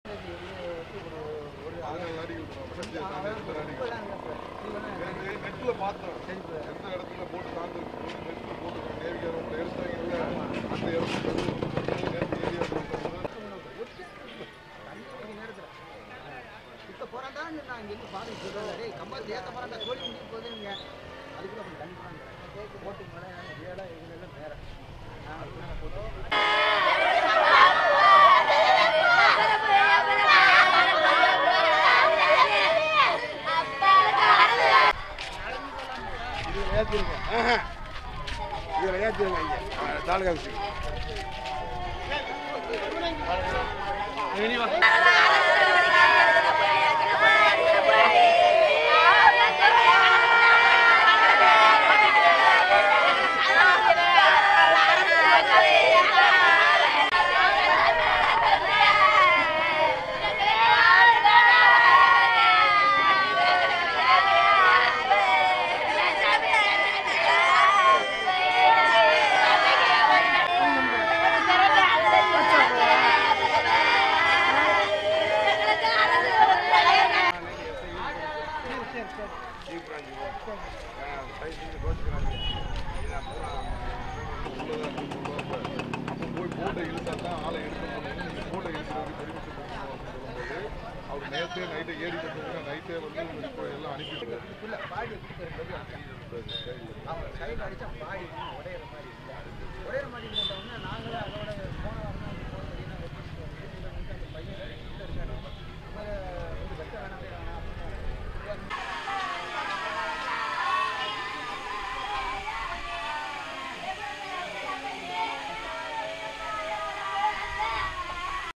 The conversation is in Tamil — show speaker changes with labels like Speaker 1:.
Speaker 1: பதினேழு அடி விட்டுருவோம் சரி, சரி, எத்தனை அடி நெட்ல பார்த்தோம் எந்த இடத்துல போட்டு தாண்டு நெட்ல போட்டு நேவிகர் எடுத்தாங்கல்ல அந்த இடத்துல நேற்று ஏரியா
Speaker 2: இப்ப போறாதான் நான் இங்க இருந்து பாருங்க சொல்றேன் டேய் கம்பல் ஏத்த போறாண்டா கோழி முடிக்க போகுதுங்க அதுக்குள்ள கொஞ்சம் தண்ணி போறாங்க போட்டு மேல ஏடா இதுல எல்லாம் வேற நான் அதுக்கு போட்டு
Speaker 1: இதில் ஏற்றிருங்க இதில் ஏற்றிருங்க இங்கே தாலுகா ஆஃபீஸுக்கு சீப் பிரான்ச்சு சைஸ் கோச்சுக்கிறாங்க அப்போ போய் போட்டை இழுத்தா தான் ஆளை எடுக்க முடியும் நீங்கள் போட்டை இழுக்கிறது பெருமிட்டு சொல்லும்போது அவர் நேற்றே நைட்டே ஏறி கட்டுங்க நைட்டே வந்து இப்போ எல்லாம் அனுப்பிட்டு
Speaker 2: இல்ல பாடி அவங்க சைடு அடிச்சா பாடி உடையிற மாதிரி இல்லை உடையிற மாதிரி இருந்தவொடனே நாங்களே அதை